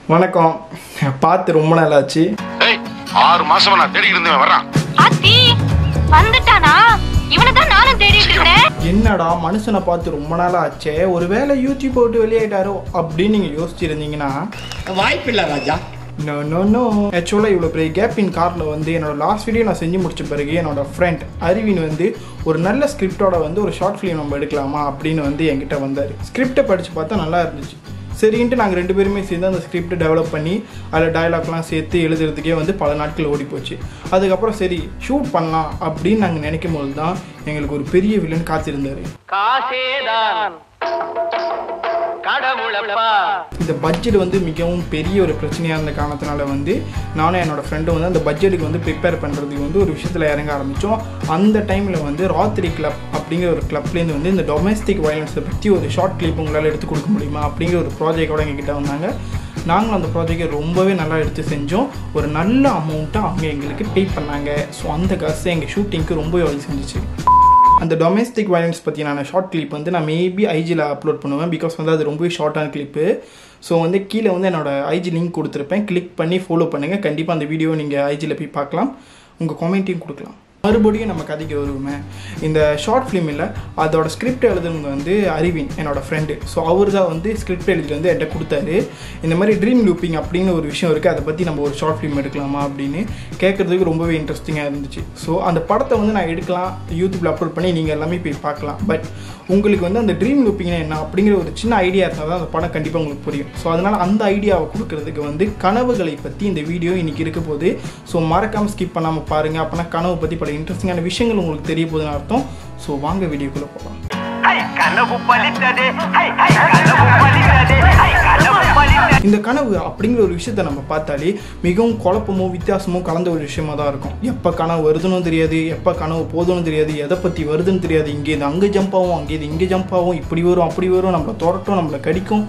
வணக்கம் பார்த்து ரொம்ப நாள் ஆச்சு ஏய் ஆறு மாசமா நான் தேடி இருந்தவன் வர்றான் ஆத்தி வந்துட்டானா இவனை தான் நானும் தேடிட்டு இருந்தேன் என்னடா மனுஷனை பார்த்து ரொம்ப நாள் ஆச்சே ஒருவேளை யூடியூப் போட்டு வெளியாயிட்டாரோ அப்படின்னு நீங்கள் யோசிச்சிருந்தீங்கன்னா வாய்ப்பில்லை ராஜா நோ நோ நோ ஆக்சுவலாக இவ்வளோ பெரிய கேப் இன் காரில் வந்து என்னோட லாஸ்ட் வீடியோ நான் செஞ்சு முடிச்ச பிறகு என்னோட ஃப்ரெண்ட் அரவின் வந்து ஒரு நல்ல ஸ்கிரிப்டோட வந்து ஒரு ஷார்ட் ஃபிலிம் நம்ம எடுக்கலாமா அப்படின்னு வந்து என்கிட்ட வந்தார் ஸ்கிரிப்டை படித்து பார்த்தா நல்லா இருந்துச்சு சரின்ட்டு நாங்கள் ரெண்டு பேருமே சேர்ந்து அந்த ஸ்கிரிப்ட் டெவலப் பண்ணி அதில் டயலாக்லாம் சேர்த்து எழுதுறதுக்கே வந்து பல நாட்கள் ஓடி போச்சு அதுக்கப்புறம் சரி ஷூட் பண்ணலாம் அப்படின்னு நாங்கள் நினைக்கும் போது தான் எங்களுக்கு ஒரு பெரிய வில்லன் காத்திருந்தார் காசேதான் கடவுளப்பா இந்த பட்ஜெட் வந்து மிகவும் பெரிய ஒரு பிரச்சனையாக இருந்த காரணத்தினால வந்து நானும் என்னோட ஃப்ரெண்டும் வந்து அந்த பட்ஜெட்டுக்கு வந்து ப்ரிப்பேர் பண்ணுறதுக்கு வந்து ஒரு விஷயத்தில் இறங்க ஆரம்பித்தோம் அந்த டைமில் வந்து ராத்திரி கிளப் அப்படிங்கிற ஒரு கிளப்லேருந்து வந்து இந்த டொமஸ்டிக் வயலன்ஸை பற்றி ஒரு ஷார்ட் கிளிப் உங்களால் எடுத்து கொடுக்க முடியுமா அப்படிங்கிற ஒரு ப்ராஜெக்டோட எங்ககிட்ட வந்தாங்க நாங்களும் அந்த ப்ராஜெக்டை ரொம்பவே நல்லா எடுத்து செஞ்சோம் ஒரு நல்ல அமௌண்ட்டை அவங்க எங்களுக்கு பே பண்ணாங்க ஸோ அந்த காசு எங்கள் ஷூட்டிங்க்கு ரொம்பவே உதவி செஞ்சுச்சு அந்த டொமஸ்டிக் வயலன்ஸ் பற்றியான ஷார்ட் கிளிப் வந்து நான் மேபி ஐஜியில் அப்லோட் பண்ணுவேன் பிகாஸ் வந்து அது ரொம்பவே ஷார்ட்டான கிளிப்பு ஸோ வந்து கீழே வந்து என்னோட ஐஜி லிங்க் கொடுத்துருப்பேன் கிளிக் பண்ணி ஃபாலோ பண்ணுங்கள் கண்டிப்பாக அந்த வீடியோ நீங்கள் ஐஜியில் போய் பார்க்கலாம் உங்கள் காமெண்ட்டையும் கொடுக்கலாம் மறுபடியும் நம்ம கதைக்கு வருவோமே இந்த ஷார்ட் ஃபிலிம் இல்லை அதோட ஸ்கிரிப்ட் எழுதுனது வந்து அரவின் என்னோட ஃப்ரெண்டு ஸோ அவர் தான் வந்து ஸ்கிரிப்ட் எழுதிட்டு வந்து என்கிட்ட கொடுத்தாரு இந்த மாதிரி ட்ரீம் லூப்பிங் அப்படின்னு ஒரு விஷயம் இருக்குது அதை பற்றி நம்ம ஒரு ஷார்ட் ஃபிலிம் எடுக்கலாமா அப்படின்னு கேட்குறதுக்கு ரொம்பவே இன்ட்ரெஸ்டிங்காக இருந்துச்சு ஸோ அந்த படத்தை வந்து நான் எடுக்கலாம் யூடியூப்பில் அப்லோட் பண்ணி நீங்கள் எல்லாமே போய் பார்க்கலாம் பட் உங்களுக்கு வந்து அந்த ட்ரீம் லூப்பிங்னா என்ன அப்படிங்கிற ஒரு சின்ன ஐடியா இருந்தால் தான் அந்த படம் கண்டிப்பாக உங்களுக்கு புரியும் ஸோ அதனால் அந்த ஐடியாவை கொடுக்கறதுக்கு வந்து கனவுகளை பற்றி இந்த வீடியோ இன்றைக்கி இருக்க போது ஸோ மறக்காமல் ஸ்கிப் பண்ணாமல் பாருங்கள் அப்போனா கனவு பற்றி பல இன்ட்ரெஸ்டிங்கான விஷயங்கள் உங்களுக்கு தெரிய போகுதுன்னு அர்த்தம் ஸோ வாங்க வீடியோக்குள்ளே போகலாம் ஹை கனவு பலித்தது ஹை ஹை கனவு பலித்தது ஹை கனவு பலித்தது இந்த கனவு அப்படிங்கிற ஒரு விஷயத்த நம்ம பார்த்தாலே மிகவும் குழப்பமும் வித்தியாசமும் கலந்த ஒரு விஷயமா தான் இருக்கும் எப்போ கனவு வருதுன்னு தெரியாது எப்போ கனவு போதும்னு தெரியாது எதை பற்றி வருதுன்னு தெரியாது இங்கேருந்து அங்கே ஜம்ப் ஆகும் அங்கேருந்து இங்கே ஜம்ப் ஆகும் இப்படி வரும் அப்படி வரும் நம்மளை துரட்டும் நம்மளை கடிக்கும்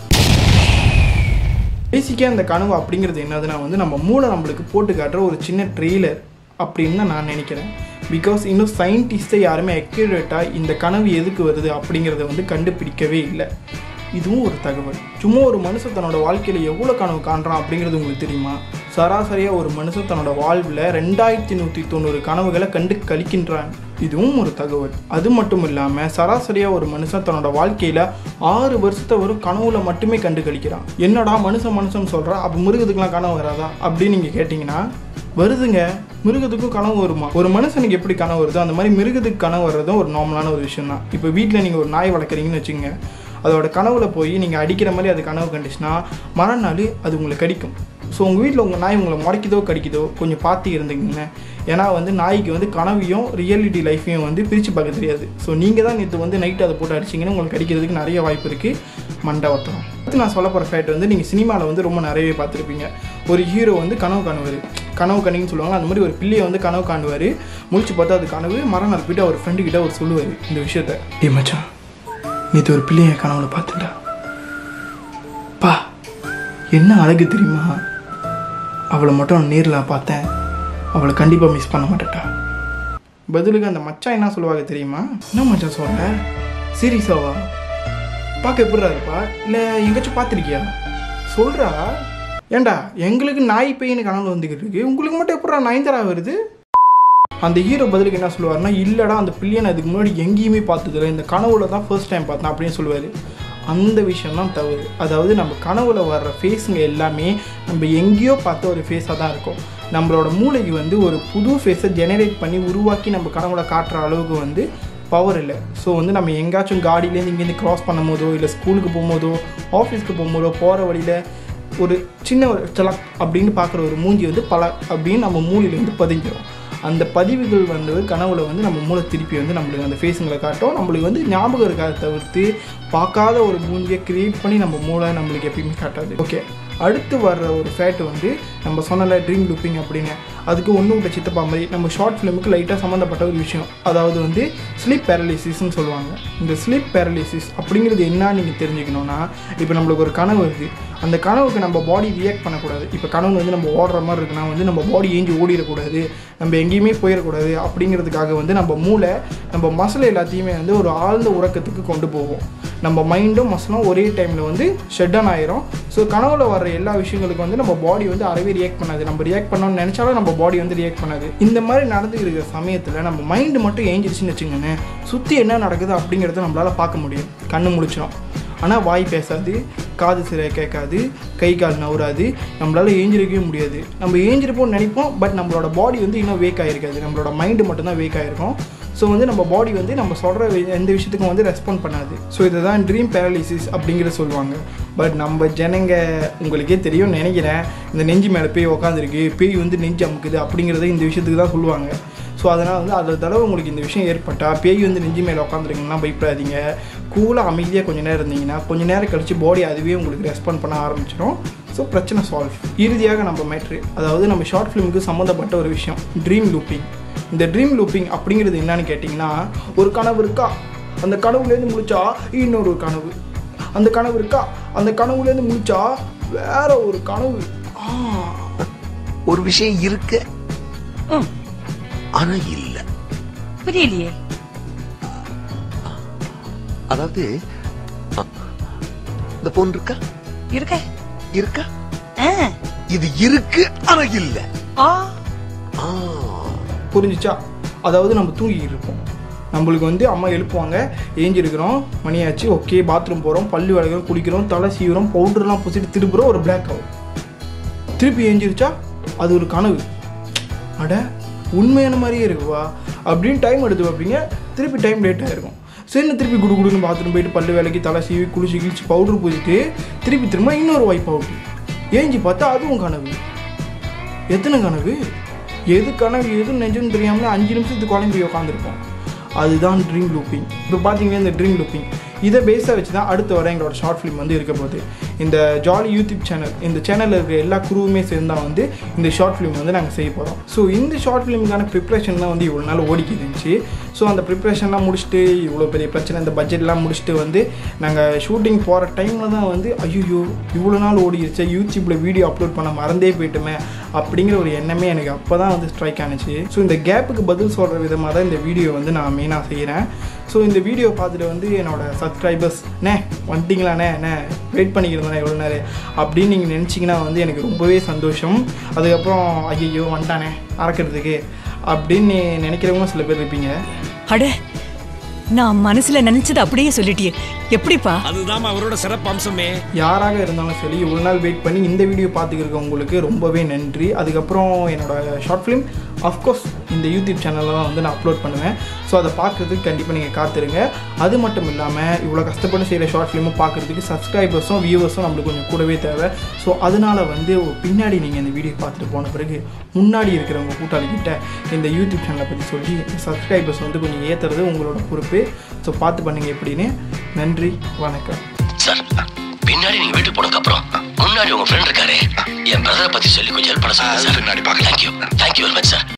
பேசிக்காக இந்த கனவு அப்படிங்கிறது என்னதுன்னா வந்து நம்ம மூளை நம்மளுக்கு போட்டு காட்டுற ஒரு சின்ன ட்ரெய்லர் அப்படின்னு தான் நான் நினைக்கிறேன் பிகாஸ் இன்னும் சயின்டிஸ்ட்டை யாருமே அக்யூரேட்டாக இந்த கனவு எதுக்கு வருது அப்படிங்கிறத வந்து கண்டுபிடிக்கவே இல்லை இதுவும் ஒரு தகவல் சும்மா ஒரு மனுஷன் தன்னோட வாழ்க்கையில் எவ்வளோ கனவு காண்றான் அப்படிங்கிறது உங்களுக்கு தெரியுமா சராசரியாக ஒரு மனுஷன் தன்னோட வாழ்வில் ரெண்டாயிரத்தி நூற்றி தொண்ணூறு கனவுகளை கண்டு கழிக்கின்றான் இதுவும் ஒரு தகவல் அது மட்டும் இல்லாமல் சராசரியாக ஒரு மனுஷன் தன்னோட வாழ்க்கையில் ஆறு வருஷத்தை ஒரு கனவுல மட்டுமே கண்டு கழிக்கிறான் என்னடா மனுஷன் மனுஷன் சொல்கிறா அப்போ மிருகத்துக்குலாம் கனவு வராதா அப்படின்னு நீங்கள் கேட்டிங்கன்னா வருதுங்க மிருகத்துக்கும் கனவு வருமா ஒரு மனுஷனுக்கு எப்படி கனவு வருதோ அந்த மாதிரி மிருகத்துக்கு கனவு வர்றதும் ஒரு நார்மலான ஒரு விஷயம் தான் இப்போ வீட்டில் நீங்கள் ஒரு நாய் வளர்க்குறீங்கன்னு வச்சுங்க அதோட கனவுல போய் நீங்கள் அடிக்கிற மாதிரி அது கனவு கண்டுச்சுன்னா மறுநாள் அது உங்களை கடிக்கும் ஸோ உங்கள் வீட்டில் உங்கள் நாய் உங்களை முறைக்குதோ கடிக்குதோ கொஞ்சம் பார்த்து இருந்துங்க ஏன்னா வந்து நாய்க்கு வந்து கனவையும் ரியாலிட்டி லைஃப்பையும் வந்து பிரித்து பார்க்க தெரியாது ஸோ நீங்கள் தான் நேற்று வந்து நைட்டு அதை போட்டு அடிச்சிங்கன்னா உங்களுக்கு கடிக்கிறதுக்கு நிறைய வாய்ப்பு இருக்குது மண்டவத்தம் அடுத்து நான் சொல்ல போகிற ஃபேக்ட் வந்து நீங்கள் சினிமாவில் வந்து ரொம்ப நிறையவே பார்த்துருப்பீங்க ஒரு ஹீரோ வந்து கனவு காணுவார் கனவு கணின்னு சொல்லுவாங்க அந்த மாதிரி ஒரு பிள்ளையை வந்து கனவு காணுவார் முழிச்சு பார்த்தா அது கனவு மறுநாள் போயிட்டு அவர் ஃப்ரெண்டு கிட்ட அவர் சொல்லுவார் இந்த விஷயத்த டே மச்சான் நேற்று ஒரு பிள்ளைய கனவுல பார்த்துட்டா பா என்ன அழகு தெரியுமா அவளை மட்டும் நேரில் பார்த்தேன் அவளை கண்டிப்பாக மிஸ் பண்ண மாட்டேட்டா பதிலுக்கு அந்த மச்சான் என்ன சொல்லுவாங்க தெரியுமா என்ன மச்சான் சொல்ற சீரியஸாவா பார்க்க எப்படிடா இருப்பா இல்லை எங்கேயாச்சும் பார்த்துருக்கியா சொல்கிறா ஏண்டா எங்களுக்கு நாய் பெயின்னு கனவு வந்துக்கிட்டு இருக்கு உங்களுக்கு மட்டும் எப்படா நயன்தாரா வருது அந்த ஹீரோ பதிலுக்கு என்ன சொல்லுவார்னா இல்லைடா அந்த பிள்ளையை நான் இதுக்கு முன்னாடி எங்கேயுமே பார்த்ததில்ல இந்த கனவுல தான் ஃபர்ஸ்ட் டைம் பார்த்தேன் அப்படின்னு சொல்லுவார் அந்த விஷயம் தான் தவறு அதாவது நம்ம கனவுல வர்ற ஃபேஸுங்க எல்லாமே நம்ம எங்கேயோ பார்த்த ஒரு ஃபேஸாக தான் இருக்கும் நம்மளோட மூளைக்கு வந்து ஒரு புது ஃபேஸை ஜெனரேட் பண்ணி உருவாக்கி நம்ம கனவுல காட்டுற அளவுக்கு வந்து பவர் இல்லை ஸோ வந்து நம்ம எங்கேயாச்சும் காடியிலேருந்து இங்கேருந்து கிராஸ் பண்ணும் போதோ இல்லை ஸ்கூலுக்கு போகும்போதோ ஆஃபீஸ்க்கு போகும்போதோ போகிற வழியில் ஒரு சின்ன ஒரு சலக் அப்படின்னு பார்க்குற ஒரு மூஞ்சி வந்து பல அப்படின்னு நம்ம மூளையில வந்து பதிஞ்சிடும் அந்த பதிவுகள் வந்து கனவுல வந்து நம்ம மூளை திருப்பி வந்து நம்மளுக்கு அந்த ஃபேஸுங்களை காட்டும் நம்மளுக்கு வந்து ஞாபகம் இருக்காத தவிர்த்து பார்க்காத ஒரு மூஞ்சியை கிரியேட் பண்ணி நம்ம மூளை நம்மளுக்கு எப்பயுமே காட்டாது ஓகே அடுத்து வர்ற ஒரு ஃபேட் வந்து நம்ம சொன்னல ட்ரீம் லூப்பிங் அப்படின்னு அதுக்கு ஒன்றும் விட்ட சித்தப்பா மாதிரி நம்ம ஷார்ட் ஃபிலிமுக்கு லைட்டாக சம்மந்தப்பட்ட ஒரு விஷயம் அதாவது வந்து ஸ்லீப் பேரலிசிஸ்ன்னு சொல்லுவாங்க இந்த ஸ்லீப் பேரலிசிஸ் அப்படிங்கிறது என்ன நீங்கள் தெரிஞ்சுக்கணுன்னா இப்போ நம்மளுக்கு ஒரு கனவு இருக்குது அந்த கனவுக்கு நம்ம பாடி ரியாக்ட் பண்ணக்கூடாது இப்போ கனவு வந்து நம்ம ஓடுற மாதிரி இருக்குன்னா வந்து நம்ம பாடி ஏஞ்சி ஓடிடக்கூடாது நம்ம எங்கேயுமே போயிடக்கூடாது அப்படிங்கிறதுக்காக வந்து நம்ம மூளை நம்ம மசில் எல்லாத்தையுமே வந்து ஒரு ஆழ்ந்த உறக்கத்துக்கு கொண்டு போவோம் நம்ம மைண்டும் மசிலும் ஒரே டைமில் வந்து ஷட் டவுன் ஆயிரும் ஸோ கனவுல வர எல்லா விஷயங்களுக்கும் வந்து நம்ம பாடி வந்து அறவே ரியாக்ட் பண்ணாது நம்ம ரியாக்ட் பண்ணோம்னு நினச்சாலும் நம்ம பாடி வந்து ரியாக்ட் பண்ணாது இந்த மாதிரி நடந்துட்டு இருக்கிற சமயத்தில் நம்ம மைண்டு மட்டும் ஏஞ்சிருச்சுன்னு வச்சுக்கோங்க சுற்றி என்ன நடக்குது அப்படிங்கிறத நம்மளால் பார்க்க முடியும் கண்ணு முழிச்சிடும் ஆனால் வாய் பேசாது காது சிறை கேட்காது கை கால் நவராது நம்மளால் ஏஞ்சிருக்கவே முடியாது நம்ம ஏஞ்சிருப்போம்னு நினைப்போம் பட் நம்மளோட பாடி வந்து இன்னும் வேக் ஆகிருக்காது நம்மளோட மைண்டு மட்டும்தான் வேக் ஆகிருக்கும் ஸோ வந்து நம்ம பாடி வந்து நம்ம சொல்கிற எந்த விஷயத்துக்கும் வந்து ரெஸ்பாண்ட் பண்ணாது ஸோ இதுதான் ட்ரீம் பேரலிசிஸ் அப்படிங்கிறத சொல்லுவாங்க பட் நம்ம ஜனங்க உங்களுக்கே தெரியும்னு நினைக்கிறேன் இந்த நெஞ்சு மேலே பேய் உக்காந்துருக்கு பேய் வந்து நெஞ்சு அமுக்குது அப்படிங்கிறத இந்த விஷயத்துக்கு தான் சொல்லுவாங்க ஸோ அதனால் வந்து அது தடவை உங்களுக்கு இந்த விஷயம் ஏற்பட்டால் பேய் வந்து நெஞ்சு மேலே உட்காந்துருங்கன்னா பயப்படாதீங்க கூலாக அமைதியாக கொஞ்ச நேரம் இருந்தீங்கன்னா கொஞ்ச நேரம் கழித்து பாடி அதுவே உங்களுக்கு ரெஸ்பாண்ட் பண்ண ஆரம்பிச்சிடும் ஸோ பிரச்சனை சால்வ் இறுதியாக நம்ம மேட்ரு அதாவது நம்ம ஷார்ட் ஃபிலிமுக்கு சம்மந்தப்பட்ட ஒரு விஷயம் ட்ரீம் லூப்பிங் இந்த ட்ரீம் லூப்பிங் அப்படிங்கிறது என்னன்னு கேட்டிங்கன்னா ஒரு கனவு இருக்கா அந்த கனவுலேருந்து முழிச்சா இன்னொரு கனவு அந்த கனவு இருக்கா அந்த கனவுலேருந்து முழிச்சா வேற ஒரு கனவு ஆ ஒரு விஷயம் இருக்கு ஆனா இல்ல புரியலையே அதாவது அ, இந்த போன் இருக்கா இருக்க இருக்கா ஆ. இது இருக்கு ஆனா இல்ல ஆ ஆ, புரிஞ்சுச்சா அதாவது நம்ம தூங்கிக்கிட்டு இருப்போம் நம்மளுக்கு வந்து அம்மா எழுப்புவாங்க ஏஞ்சிருக்கிறோம் மணியாச்சு ஓகே பாத்ரூம் போகிறோம் பல்லு விளக்குறோம் குளிக்கிறோம் தலை சீவுறோம் பவுடர்லாம் பூசிட்டு திருப்புறோம் ஒரு பிளாக் ஆகும் திருப்பி ஏஞ்சிருச்சா அது ஒரு கனவு அட உண்மையான மாதிரியே இருக்குவா அப்படின்னு டைம் எடுத்து வைப்பீங்க திருப்பி டைம் லேட் ஆகிருக்கும் சரின்னு திருப்பி குடு குடுன்னு பாத்ரூம் போயிட்டு பல்லு வேலைக்கு தலை சீவி குளிச்சு கிழிச்சு பவுடர் பூசிட்டு திருப்பி திரும்ப இன்னொரு வைப் அவுட் ஏஞ்சி பார்த்தா அதுவும் கனவு எத்தனை கனவு எது கனவு எது நெஞ்சம்னு தெரியாமல் அஞ்சு நிமிஷத்துக்கு குழம்பி உட்காந்துருப்போம் அதுதான் ட்ரீம் லூப்பிங் இப்போ பார்த்தீங்கன்னா இந்த ட்ரீம் லூப்பிங் இதை பேஸாக வச்சு தான் அடுத்த வர எங்களோட ஷார்ட் ஃபிலிம் வந்து இருக்க போகுது இந்த ஜாலி யூடியூப் சேனல் இந்த சேனலில் இருக்கிற எல்லா குருவுமே சேர்ந்தா வந்து இந்த ஷார்ட் ஃபிலிம் வந்து நாங்கள் செய்ய போகிறோம் ஸோ இந்த ஷார்ட் ஃபிலிமுக்கான ப்ரிப்ரேஷன் தான் வந்து இவ்வளோ நாள் ஓடிக்கிட்டு இருந்துச்சு ஸோ அந்த ப்ரிப்ரேஷன்லாம் முடிச்சுட்டு இவ்வளோ பெரிய பிரச்சனை இந்த பட்ஜெட்லாம் முடிச்சுட்டு வந்து நாங்கள் ஷூட்டிங் போகிற டைமில் தான் வந்து ஐயோ இவ்வளோ நாள் ஓடிடுச்சு யூடியூப்பில் வீடியோ அப்லோட் பண்ண மறந்தே போயிட்டுமே அப்படிங்கிற ஒரு எண்ணமே எனக்கு அப்போ தான் வந்து ஸ்ட்ரைக் ஆனிச்சு ஸோ இந்த கேப்புக்கு பதில் சொல்கிற விதமாக தான் இந்த வீடியோ வந்து நான் மெயினாக செய்கிறேன் ஸோ இந்த வீடியோ பார்த்துட்டு வந்து என்னோட சப்ஸ்கிரைபர்ஸ் நே வந்துட்டிங்களாண்ணே அண்ணே வெயிட் பண்ணிக்கிறேன் எவ்வளோ நேரம் அப்படின்னு நீங்கள் நினச்சிங்கன்னா வந்து எனக்கு ரொம்பவே சந்தோஷம் அதுக்கப்புறம் ஐயோ வந்துட்டானே அறக்கிறதுக்கு அப்படின்னு நினைக்கிறவங்க சில பேர் இருப்பீங்க அட நான் மனசுல நினைச்சது அப்படியே சொல்லிட்டியே எப்படிப்பா அதுதான் அவரோட சிறப்பு அம்சமே யாராக இருந்தாலும் சரி இவ்வளோ நாள் வெயிட் பண்ணி இந்த வீடியோ பார்த்துக்கிருக்க உங்களுக்கு ரொம்பவே நன்றி அதுக்கப்புறம் என்னோட ஷார்ட் ஃபிலிம் அஃப்கோர்ஸ் இந்த யூடியூப் சேனலில் தான் வந்து நான் அப்லோட் பண்ணுவேன் ஸோ அதை பார்க்குறதுக்கு கண்டிப்பாக நீங்கள் காத்துருங்க அது மட்டும் இல்லாமல் இவ்வளோ கஷ்டப்பட்டு செய்கிற ஷார்ட் ஃபிலிமும் பார்க்குறதுக்கு சப்ஸ்கிரைபர்ஸும் வியூவர்ஸும் நம்மளுக்கு கொஞ்சம் கூடவே தேவை ஸோ அதனால் வந்து பின்னாடி நீங்கள் இந்த வீடியோ பார்த்துட்டு போன பிறகு முன்னாடி இருக்கிறவங்க கூட்டாளிக்கிட்ட இந்த யூடியூப் சேனலை பற்றி சொல்லி சப்ஸ்கிரைபர்ஸ் வந்து கொஞ்சம் ஏற்றுறது உங்களோட பொறுப்பு ஸோ பார்த்து பண்ணுங்க எப்படின்னு நன்றி வணக்கம் சார் பின்னாடி நீங்க வீட்டுக்கு போனதுக்கு அப்புறம் முன்னாடி உங்க ஃப்ரெண்ட் இருக்காரு என் பிரதரை பத்தி சொல்லி கொஞ்சம் ஹெல்ப் பண்ண சொல்லுங்க சார் பின்னாடி பார்க்கலாம். Thank you thank you very much sir